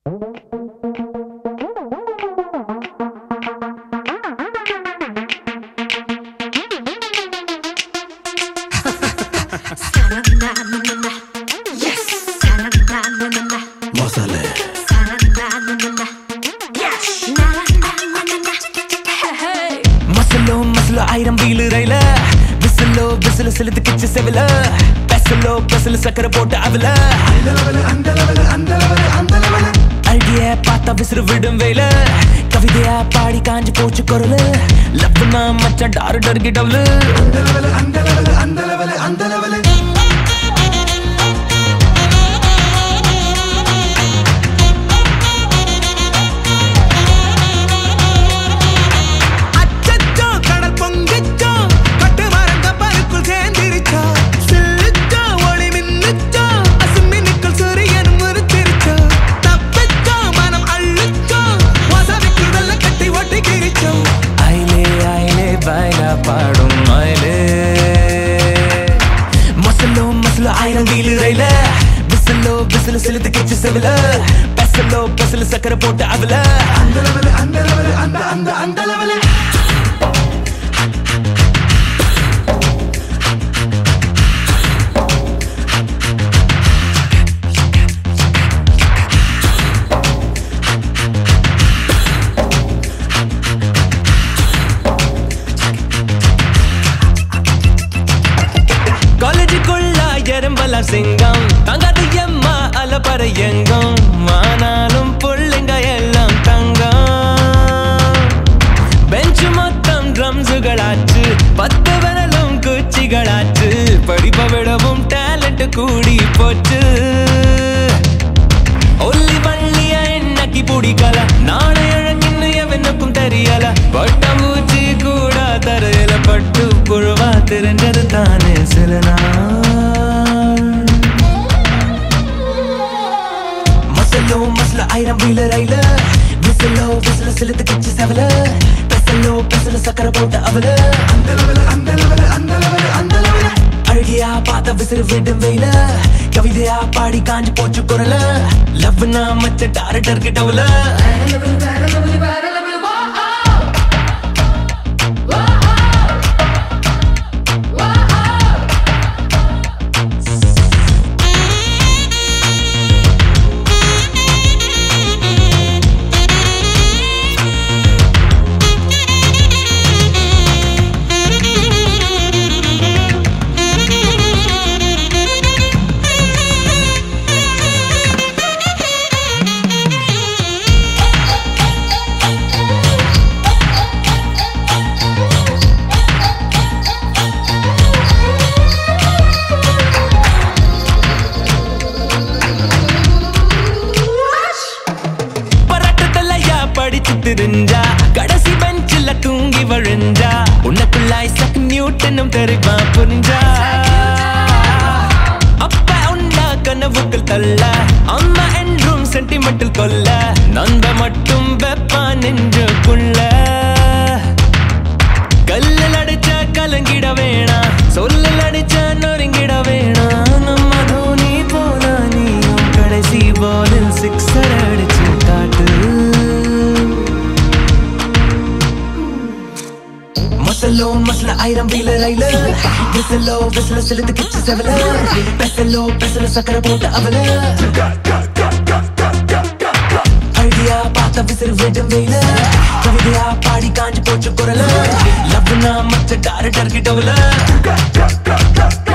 மசாலே மசலோ மசலோ ஆயிரம் வீலு ரயில விசிலோ விசில செலுத்து கிச்சு செவில பெசலோ பெசல சக்கரை போட்டு அவல அழகிய பார்த்தா விசிறு விடும் வேல கவிதையா பாடி காஞ்சி போச்சு குரலு லவ்னா மச்சான் டாரு டர்கி டவுலு அச்சச்சோ கடல் பொங்கிச்சோ கட்டு மரங்க பருக்குள் சேர்ந்திருச்சோ சில்லுச்சோ ஒளி மின்னுச்சோ அசுமினுக்குள் சூரியன் முறுத்திருச்சோ தப்பிச்சோ மனம் அள்ளுச்சோ வசதிக்குள் வெள்ள கட்டி ஒட்டி கிரிச்சோ ஐலே ஐலே பைலா பாடும் ஐலே மசலோ மசலோ ஆயிரம் வீலு ரயில விசிலோ விசில செலுத்து கிச்சு செவில பெசலோ பெசல சக்கரை போட்டு அவல காலேஜுக்குள்ள எறும்பெல்லாம் சிங்கம் தங்காது எம்மா அலப்பற எங்கும் ஆனாலும் புள்ளைங்க எல்லாம் தங்கம் பெஞ்சு மொத்தம் ட்ரம்ஸுகளாச்சு பத்து விரலும் குச்சிகளாச்சு படிப்ப விடவும் டேலண்ட் கூடி போச்சு ஒல்லி வள்ளிய என்னக்கி பிடிக்கல நாளை அழகின்னு எவனுக்கும் தெரியல பட்டாம்பூச்சி கூட தரையில பட்டு புழுவா தெரிஞ்சது தானே சில நாள் மசலோ மசல ஆயிரம் வீல ரயில விசிலோ விசில செலுத்து கிச்சு செவல பெசலோ பெசல சக்கரை போட்ட அவல அழகியா பார்த்த விசிறு விடும் வெயில கவிதையா பாடி காஞ்சு போச்சு குரல லவ்னா மச்ச டாரட்டர் கிட்டவுல பரட்டத்தலையா படிச்சு தெரிஞ்சா கடைசி பெஞ்சில் தூங்கி வழிஞ்சா உனக்குள்ள ஐசக் நியூட்டனும் தெரிவா புரிஞ்சா அப்ப உண்டா கனவுகள் தள்ள அம்மா என்றும் சென்டிமெண்டில் கொல்ல நந்த மட்டும் வெப்பா நெஞ்சுக்குள்ள கல்லில் அடிச்ச கலங்கிட வேணாம் சொல்லில் அடிச்ச நொறுங்கிட வேணாம் நம்ம தோனி போல நீயும் கடைசி பாலில் சிக்ஸர் அடிச்சு காட்டு மசலோ மசல ஆயிரம் வீல ரயில விசலோ விசல செலுத்து கிச்சு செவல பெசலோ பெசல சக்கரை போட்டு அவல ஐடியா பார்த்த விசிறு விடும் வெயில கவிதையா பாடி காஞ்சு போச்சு குரல லவ்னா மச்ச டாரட்டர் கிட்டவுல